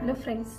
hello friends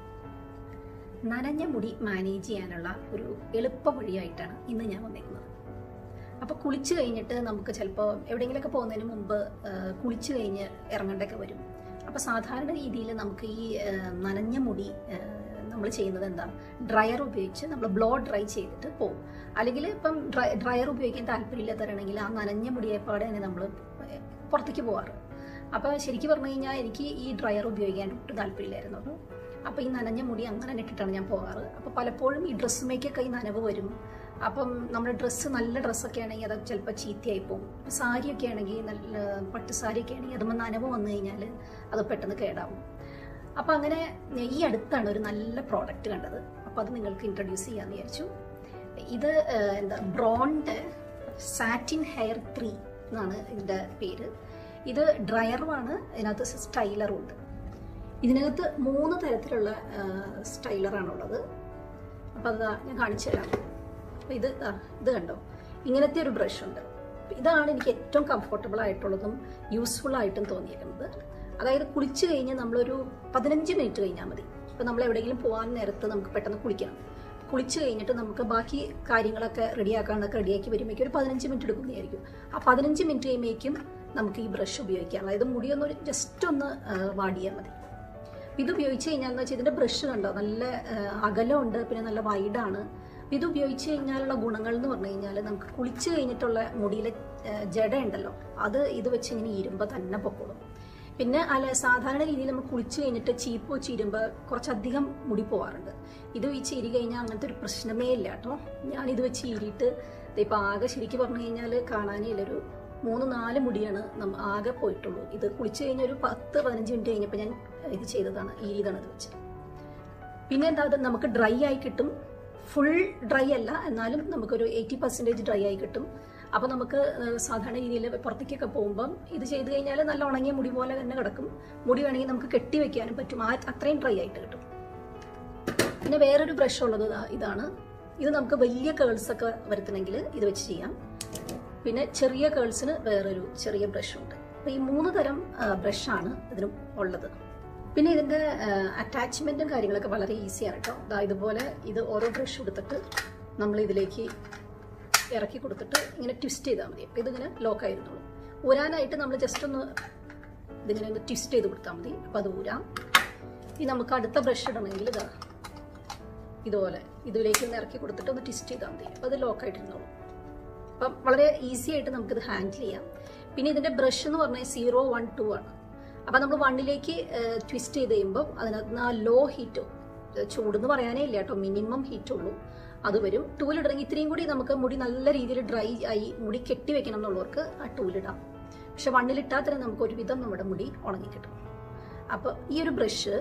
നനഞ്ഞ മുടി manage ചെയ്യാനുള്ള ഒരു എളുപ്പ വഴിയായിട്ടാണ് ഇന്ന് ഞാൻ വന്നിരിക്കുന്നത് അപ്പോൾ കുളിച്ച് കഴിഞ്ഞിട്ട് നമുക്ക് ചിലപ്പോൾ എവിടെയെങ്കിലുമൊക്കെ പോകുന്നതിന് മുമ്പ് ആ, കുളിച്ച് കഴിഞ്ഞ് ഇറങ്ങേണ്ടൊക്കെ വരും അപ്പോൾ സാധാരണ രീതിയിൽ നമുക്ക് ഈ ആ, നനഞ്ഞ മുടി നമ്മൾ ചെയ്യുന്നത് എന്താ ഡ്രയർ ഉപയോഗിച്ച് നമ്മൾ ബ്ലോ ഡ്രൈ ചെയ്തിട്ട് പോകും അല്ലെങ്കിൽ ഇപ്പം ഡ്രൈ ഡ്രയർ ഉപയോഗിക്കാൻ താല്പര്യമില്ലാത്തവരാണെങ്കിൽ ആ നനഞ്ഞ മുടിയെപ്പാടെ തന്നെ നമ്മൾ പുറത്തേക്ക് പോകാറ് അപ്പോൾ ശരിക്കും പറഞ്ഞു കഴിഞ്ഞാൽ എനിക്ക് ഈ ഡ്രയർ ഉപയോഗിക്കാൻ ഒട്ടും താല്പര്യമില്ലായിരുന്നു അപ്പോൾ അപ്പോൾ ഈ നനഞ്ഞ മുടി അങ്ങനെ ഇട്ടിട്ടാണ് ഞാൻ പോകാറ് അപ്പോൾ പലപ്പോഴും ഈ ഡ്രസ്സുമേക്കൊക്കെ ഈ നനവ് വരും അപ്പം നമ്മുടെ ഡ്രസ്സ് നല്ല ഡ്രസ്സൊക്കെ ആണെങ്കിൽ അത് ചിലപ്പോൾ ചീത്തയായി പോകും സാരിയൊക്കെ ആണെങ്കിൽ നല്ല പട്ട് സാരിയൊക്കെ ആണെങ്കിൽ അതുമ്പോൾ നനവ് വന്നു കഴിഞ്ഞാൽ അത് പെട്ടെന്ന് കേടാവും അപ്പോൾ അങ്ങനെ ഈ അടുത്താണ് ഒരു നല്ല പ്രോഡക്റ്റ് കണ്ടത് അപ്പോൾ അത് നിങ്ങൾക്ക് ഇൻട്രൊഡ്യൂസ് ചെയ്യാമെന്ന് വിചാരിച്ചു ഇത് ഏഹ്, എന്താ ബ്രോണ്ട് സാറ്റിൻ ഹെയർ ത്രീ എന്നാണ് ഇതിൻ്റെ പേര് ഇത് ഡ്രയറുമാണ് ഇതിനകത്ത് സ്റ്റൈലറും ഉണ്ട് ഇതിനകത്ത് മൂന്ന് തരത്തിലുള്ള സ്റ്റൈലറാണുള്ളത് അപ്പോൾ അത് ദാ ഞാൻ കാണിച്ചു തരാം അപ്പോൾ ഇത് ദാ, ഇത് കണ്ടോ ഇങ്ങനത്തെ ഒരു ബ്രഷ് ഉണ്ട് അപ്പോൾ ഇതാണ് എനിക്ക് ഏറ്റവും കംഫർട്ടബിൾ ആയിട്ടുള്ളതും യൂസ്ഫുൾ ആയിട്ടും തോന്നിയിരിക്കുന്നത് അതായത് കുളിച്ച് കഴിഞ്ഞ് നമ്മളൊരു പതിനഞ്ച് മിനിറ്റ് കഴിഞ്ഞാൽ മതി ഇപ്പോൾ നമ്മൾ എവിടെയെങ്കിലും പോകാൻ നേരത്ത് നമുക്ക് പെട്ടെന്ന് കുളിക്കണം കുളിച്ച് കഴിഞ്ഞിട്ട് നമുക്ക് ബാക്കി കാര്യങ്ങളൊക്കെ റെഡിയാക്കാനൊക്കെ റെഡിയാക്കി വരുമ്പോഴേക്കും ഒരു പതിനഞ്ച് മിനിറ്റ് എടുക്കുന്നതായിരിക്കും ആ പതിനഞ്ച് മിനിറ്റ് കഴിയുമ്പോഴേക്കും നമുക്ക് ഈ ബ്രഷ് ഉപയോഗിക്കാം അതായത് മുടിയൊന്ന് ജസ്റ്റ് ഒന്ന് ആ, വാടിയാൽ മതി ഇത് ഉപയോഗിച്ച് കഴിഞ്ഞാൽ എന്ന് വെച്ചാൽ ഇതിൻ്റെ ബ്രഷ് കണ്ടോ നല്ല ആ, അകലമുണ്ട് പിന്നെ നല്ല വൈഡാണ് ഇത് ഉപയോഗിച്ച് കഴിഞ്ഞാലുള്ള ഗുണങ്ങൾ എന്ന് പറഞ്ഞു കഴിഞ്ഞാൽ നമുക്ക് കുളിച്ച് കഴിഞ്ഞിട്ടുള്ള മുടിയിലെ ആ, ജട ഉണ്ടല്ലോ അത് ഇത് വെച്ച് ഇങ്ങനെ ഇരുമ്പോൾ തന്നെ പൊക്കോളും പിന്നെ അല്ല സാധാരണ രീതിയിൽ നമ്മൾ കുളിച്ച് കഴിഞ്ഞിട്ട് ചീപ്പ് വെച്ച് ഇരുമ്പോൾ കുറച്ചധികം മുടി പോവാറുണ്ട് ഇത് വെച്ച് ഇരി കഴിഞ്ഞാൽ അങ്ങനത്തെ ഒരു പ്രശ്നമേ ഇല്ല കേട്ടോ ഞാനിത് വെച്ച് ഇരിയിട്ട് ഇപ്പം ആകെ ശരിക്കും പറഞ്ഞു കഴിഞ്ഞാൽ കാണാനേ ഇല്ല ഒരു മൂന്ന് നാല് മുടിയാണ് നമ്മ ആകെ പോയിട്ടുള്ളൂ ഇത് കുളിച്ച് കഴിഞ്ഞ ഒരു പത്ത് പതിനഞ്ച് മിനിറ്റ് കഴിഞ്ഞപ്പോൾ ഞാൻ ഇത് ചെയ്തതാണ് ഈരിതാണ് ഇത് വെച്ച് പിന്നെ എന്താ അത് നമുക്ക് ഡ്രൈ ആയി കിട്ടും ഫുൾ ഡ്രൈ അല്ല എന്നാലും നമുക്കൊരു എയ്റ്റി പെർസെൻറ്റേജ് ഡ്രൈ ആയി കിട്ടും അപ്പോൾ നമുക്ക് ഏഹ്, സാധാരണ രീതിയിൽ പുറത്തേക്കൊക്കെ പോകുമ്പം ഇത് ചെയ്ത് കഴിഞ്ഞാൽ നല്ല ഉണങ്ങിയ മുടി പോലെ തന്നെ കിടക്കും മുടി വേണമെങ്കിൽ നമുക്ക് കെട്ടി വെക്കാനും പറ്റും ആ അത്രയും ഡ്രൈ ആയിട്ട് കിട്ടും പിന്നെ വേറൊരു ബ്രഷ് ഉള്ളത് ദാ ഇതാണ് ഇത് നമുക്ക് വലിയ കേൾസ് ഒക്കെ വരുത്തണമെങ്കിൽ ഇത് വെച്ച് ചെയ്യാം പിന്നെ ചെറിയ കേൾസിന് വേറൊരു ചെറിയ ബ്രഷ് ഉണ്ട് അപ്പോൾ ഈ മൂന്ന് തരം ബ്രഷാണ് ഇതിന് ഉള്ളത് പിന്നെ ഇതിൻ്റെ അറ്റാച്ച്മെൻറ്റും കാര്യങ്ങളൊക്കെ വളരെ ഈസിയാണ് കേട്ടോ ദാ ഇതുപോലെ ഇത് ഓരോ ബ്രഷ് എടുത്തിട്ട് നമ്മൾ ഇതിലേക്ക് ഇറക്കി കൊടുത്തിട്ട് ഇങ്ങനെ ട്വിസ്റ്റ് ചെയ്താൽ മതി അപ്പോൾ ഇതിങ്ങനെ ലോക്ക് ആയിരുന്നുള്ളൂ ഊരാനായിട്ട് നമ്മൾ ജസ്റ്റ് ഒന്ന് ഇതിങ്ങനെ ഒന്ന് ട്വിസ്റ്റ് ചെയ്ത് കൊടുത്താൽ മതി അപ്പോൾ അത് ഊരാം ഇനി നമുക്ക് അടുത്ത ബ്രഷ് ഇടണമെങ്കിൽ ഇതാ ഇതുപോലെ ഇതിലേക്ക് ഒന്ന് ഇറക്കി കൊടുത്തിട്ട് ഒന്ന് ട്വിസ്റ്റ് ചെയ്താൽ മതി അപ്പോൾ അത് ലോക്ക് ആയിട്ടിരുന്നോളൂ അപ്പം വളരെ ഈസി ആയിട്ട് നമുക്കിത് ഹാൻഡിൽ ചെയ്യാം പിന്നെ ഇതിൻ്റെ ബ്രഷ് എന്ന് പറഞ്ഞാൽ സീറോ വൺ ടു ആണ് അപ്പം നമ്മൾ വണ്ണിലേക്ക് ട്വിസ്റ്റ് ചെയ്ത് കഴിയുമ്പോൾ അതിനകത്ത് ആ ലോ ഹീറ്റ് ചൂടെന്ന് പറയാനേ ഇല്ല കേട്ടോ മിനിമം ഹീറ്റ് ഉള്ളൂ അത് വരും ടൂലിടണമെങ്കിൽ ഇത്രയും കൂടി നമുക്ക് മുടി നല്ല രീതിയിൽ ഡ്രൈ ആയി മുടി കെട്ടി വെക്കണം എന്നുള്ളവർക്ക് ആ ടൂലിടാം പക്ഷെ വണ്ണിലിട്ടാൽ തന്നെ നമുക്ക് ഒരുവിധം നമ്മുടെ മുടി ഉണങ്ങി കിട്ടും അപ്പോൾ ഈ ഒരു ബ്രഷ്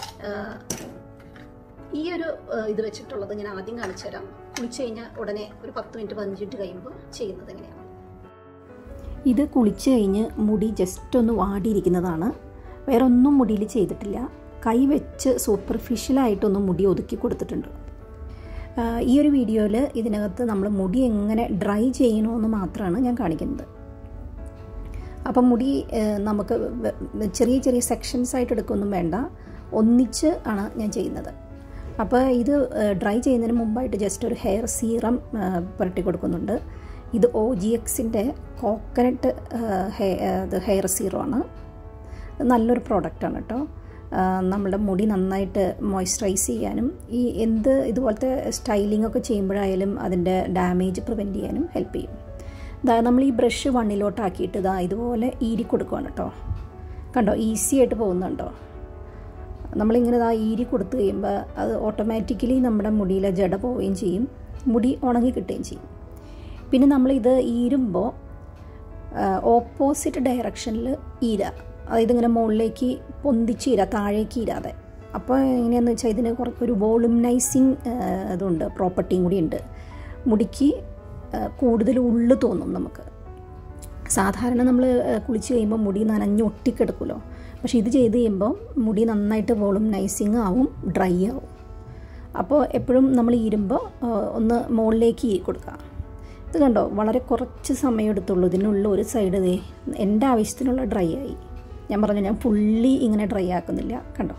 ഈ ഒരു ആ, ഇത് വെച്ചിട്ടുള്ളത് ഞാൻ ആദ്യം കാണിച്ചു തരാം കുളിച്ച് കഴിഞ്ഞാൽ ഉടനെ ഒരു പത്ത് മിനിറ്റ് പതിനഞ്ച് മിനിറ്റ് കഴിയുമ്പോൾ ചെയ്യുന്നത് എങ്ങനെയാണ് ഇത് കുളിച്ച് കഴിഞ്ഞ് മുടി ജസ്റ്റ് ഒന്ന് വാടിയിരിക്കുന്നതാണ് വേറെ ഒന്നും മുടിയിൽ ചെയ്തിട്ടില്ല കൈ വെച്ച് സൂപ്പർഫിഷ്യലായിട്ടൊന്ന് മുടി ഒതുക്കി കൊടുത്തിട്ടുണ്ട് ആ, ഈ ഒരു വീഡിയോയിൽ ഇതിനകത്ത് നമ്മൾ മുടി എങ്ങനെ ഡ്രൈ ചെയ്യണമെന്ന് മാത്രമാണ് ഞാൻ കാണിക്കുന്നത് അപ്പം മുടി ആ, നമുക്ക് വെ- വെ- ചെറിയ ചെറിയ സെക്ഷൻസ് ആയിട്ട് എടുക്കൊന്നും വേണ്ട ഒന്നിച്ച് ആണ് ഞാൻ ചെയ്യുന്നത് അപ്പോൾ ഇത് ഡ്രൈ ചെയ്യുന്നതിന് മുമ്പായിട്ട് ജസ്റ്റ് ഒരു ഹെയർ സീറം പുരട്ടി കൊടുക്കുന്നുണ്ട് ഇത് ഒ ജി എക്സിൻ്റെ കോക്കനട്ട് ഇത് ഹെയർ സീറം ആണ് ഇത് നല്ലൊരു പ്രോഡക്റ്റാണ് കേട്ടോ ആ, നമ്മുടെ മുടി നന്നായിട്ട് മോയ്സ്ചറൈസ് ചെയ്യാനും ഈ എന്ത് ഇതുപോലത്തെ സ്റ്റൈലിംഗ് ഒക്കെ ചെയ്യുമ്പോഴായാലും അതിൻ്റെ ഡാമേജ് പ്രിവെൻറ്റ് ചെയ്യാനും ഹെൽപ്പ് ചെയ്യും ഇതാ നമ്മൾ ഈ ബ്രഷ് വണ്ണിലോട്ടാക്കിയിട്ട് ഇതാ ഇതുപോലെ ഈരി കൊടുക്കുകയാണ് കേട്ടോ കണ്ടോ ഈസി ആയിട്ട് പോകുന്നുണ്ടോ നമ്മളിങ്ങനെ ഇതാ ഈരി കൊടുത്തു കഴിയുമ്പോൾ അത് ഓട്ടോമാറ്റിക്കലി നമ്മുടെ മുടിയിലെ ജട പോവുകയും ചെയ്യും മുടി ഉണങ്ങി കിട്ടുകയും ചെയ്യും പിന്നെ നമ്മളിത് ഈരുമ്പോൾ ഓപ്പോസിറ്റ് ഡയറക്ഷനിൽ ഈര അതായത് ഇങ്ങനെ മുകളിലേക്ക് പൊന്തിച്ച് ഈര താഴേക്ക് ഈരാതെ അപ്പോൾ എങ്ങനെയാണെന്ന് വെച്ചാൽ ഇതിന് കുറച്ച് ഒരു വോളുമിനൈസിങ് ഇതുണ്ട് പ്രോപ്പർട്ടിയും കൂടി ഉണ്ട് മുടിക്ക് ആ, കൂടുതൽ ഉള്ളു തോന്നും നമുക്ക് സാധാരണ നമ്മൾ കുളിച്ച് കഴിയുമ്പോൾ മുടി നനഞ്ഞ് ഒട്ടിക്കെടുക്കുമല്ലോ പക്ഷേ ഇത് ചെയ്ത് കഴിയുമ്പോൾ മുടി നന്നായിട്ട് വോളുമിനൈസിങ് ആവും ഡ്രൈ ആവും അപ്പോൾ എപ്പോഴും നമ്മൾ ഈരുമ്പോൾ ഒന്ന് മുകളിലേക്ക് ഈരി കൊടുക്കുക ഇത് കണ്ടോ വളരെ കുറച്ച് സമയം എടുത്തുള്ളൂ ഇതിനുള്ള ഒരു സൈഡ് ദേ എൻ്റെ ആവശ്യത്തിനുള്ള ഡ്രൈ ആയി ഞാൻ പറഞ്ഞു ഞാൻ ഫുള്ളി ഇങ്ങനെ ഡ്രൈ ആക്കുന്നില്ല കണ്ടോ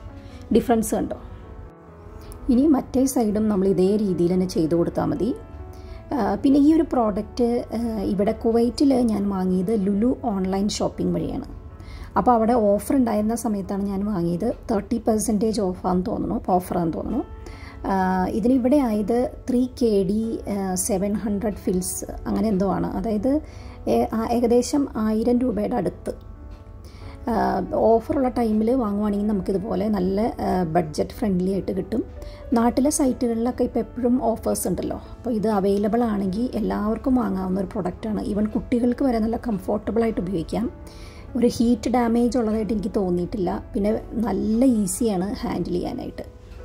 ഡിഫറൻസ് കണ്ടോ ഇനി മറ്റേ സൈഡും നമ്മൾ ഇതേ രീതിയിൽ തന്നെ ചെയ്ത് കൊടുത്താൽ മതി പിന്നെ ഈ ഒരു പ്രോഡക്റ്റ് ഇവിടെ കുവൈറ്റിൽ ഞാൻ വാങ്ങിയത് ലുലു ഓൺലൈൻ ഷോപ്പിംഗ് വഴിയാണ് അപ്പോൾ അവിടെ ഓഫർ ഉണ്ടായിരുന്ന സമയത്താണ് ഞാൻ വാങ്ങിയത് തേർട്ടി പെർസെൻറ്റേജ് ഓഫാന്ന് തോന്നുന്നു ഓഫറാന്ന് തോന്നുന്നു ഇതിനിവിടെ ആയത് three K D seven hundred fils അങ്ങനെ എന്തോ ആണ് അതായത് ഏകദേശം ആയിരം രൂപയുടെ അടുത്ത് ഓഫറുള്ള ടൈമിൽ വാങ്ങുവാണെങ്കിൽ നമുക്കിതുപോലെ നല്ല ബഡ്ജറ്റ് ഫ്രണ്ട്ലി ആയിട്ട് കിട്ടും നാട്ടിലെ സൈറ്റുകളിലൊക്കെ ഇപ്പോൾ എപ്പോഴും ഓഫേഴ്സ് ഉണ്ടല്ലോ അപ്പോൾ ഇത് അവൈലബിൾ ആണെങ്കിൽ എല്ലാവർക്കും വാങ്ങാവുന്ന ഒരു പ്രൊഡക്റ്റാണ് ഈവൻ കുട്ടികൾക്ക് വരെ നല്ല കംഫോർട്ടബിൾ ആയിട്ട് ഉപയോഗിക്കാം ഒരു ഹീറ്റ് ഡാമേജ് ഉള്ളതായിട്ട് എനിക്ക് തോന്നിയിട്ടില്ല പിന്നെ നല്ല ഈസിയാണ് ഹാൻഡിൽ ചെയ്യാനായിട്ട്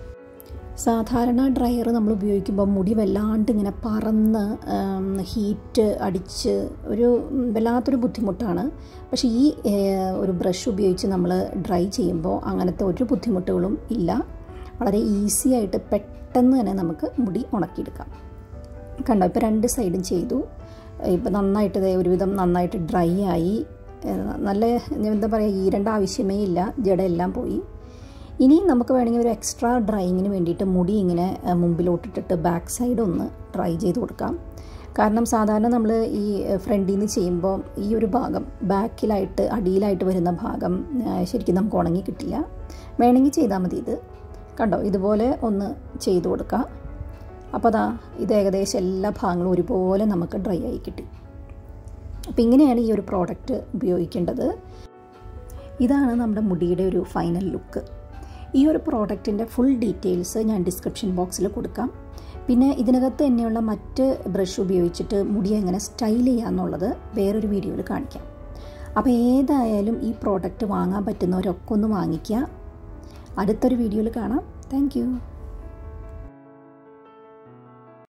സാധാരണ ഡ്രയർ നമ്മൾ ഉപയോഗിക്കുമ്പോൾ മുടി വല്ലാണ്ട് ഇങ്ങനെ പറന്ന് ഹീറ്റ് അടിച്ച് ഒരു വല്ലാത്തൊരു ബുദ്ധിമുട്ടാണ് പക്ഷേ ഈ ഒരു ബ്രഷ് ഉപയോഗിച്ച് നമ്മൾ ഡ്രൈ ചെയ്യുമ്പോൾ അങ്ങനത്തെ ഒരു ബുദ്ധിമുട്ടുകളും ഇല്ല വളരെ ഈസി ആയിട്ട് പെട്ടെന്ന് തന്നെ നമുക്ക് മുടി ഉണക്കിയെടുക്കാം കണ്ടോ ഇപ്പോൾ രണ്ട് സൈഡും ചെയ്തു ഇപ്പോൾ നന്നായിട്ട് ഒരുവിധം നന്നായിട്ട് ഡ്രൈ ആയി നല്ല എന്താ പറയുക ഈരേണ്ട ആവശ്യമേ ഇല്ല ജടയെല്ലാം പോയി ഇനി നമുക്ക് വേണമെങ്കിൽ ഒരു എക്സ്ട്രാ ഡ്രൈയിങ്ങിന് വേണ്ടിയിട്ട് മുടി ഇങ്ങനെ മുമ്പിലോട്ടിട്ടിട്ട് ബാക്ക് സൈഡ് ഒന്ന് ഡ്രൈ ചെയ്ത് കൊടുക്കാം കാരണം സാധാരണ നമ്മൾ ഈ ഫ്രണ്ടിൽ നിന്ന് ചെയ്യുമ്പോൾ ഈ ഒരു ഭാഗം ബാക്കിലായിട്ട് അടിയിലായിട്ട് വരുന്ന ഭാഗം ശരിക്കും നമുക്ക് ഉണങ്ങി കിട്ടില്ല വേണമെങ്കിൽ ചെയ്താൽ മതി ഇത് കണ്ടോ ഇതുപോലെ ഒന്ന് ചെയ്ത് കൊടുക്കുക അപ്പോൾ അതാ ഇത് ഏകദേശം എല്ലാ ഭാഗങ്ങളും ഒരുപോലെ നമുക്ക് ഡ്രൈ ആയി കിട്ടി അപ്പോൾ ഇങ്ങനെയാണ് ഈ ഒരു പ്രോഡക്റ്റ് ഉപയോഗിക്കേണ്ടത് ഇതാണ് നമ്മുടെ മുടിയുടെ ഒരു ഫൈനൽ ലുക്ക് ഈ ഒരു പ്രോഡക്റ്റിൻ്റെ ഫുൾ ഡീറ്റെയിൽസ് ഞാൻ ഡിസ്ക്രിപ്ഷൻ ബോക്സിൽ കൊടുക്കാം പിന്നെ ഇതിനകത്ത് തന്നെയുള്ള മറ്റ് ബ്രഷ് ഉപയോഗിച്ചിട്ട് മുടി എങ്ങനെ സ്റ്റൈൽ ചെയ്യാമെന്നുള്ളത് വേറൊരു വീഡിയോയിൽ കാണിക്കാം അപ്പോൾ ഏതായാലും ഈ പ്രോഡക്റ്റ് വാങ്ങാൻ പറ്റുന്നവരൊക്കെ ഒന്ന് വാങ്ങിക്കുക അടുത്തൊരു വീഡിയോയിൽ കാണാം താങ്ക്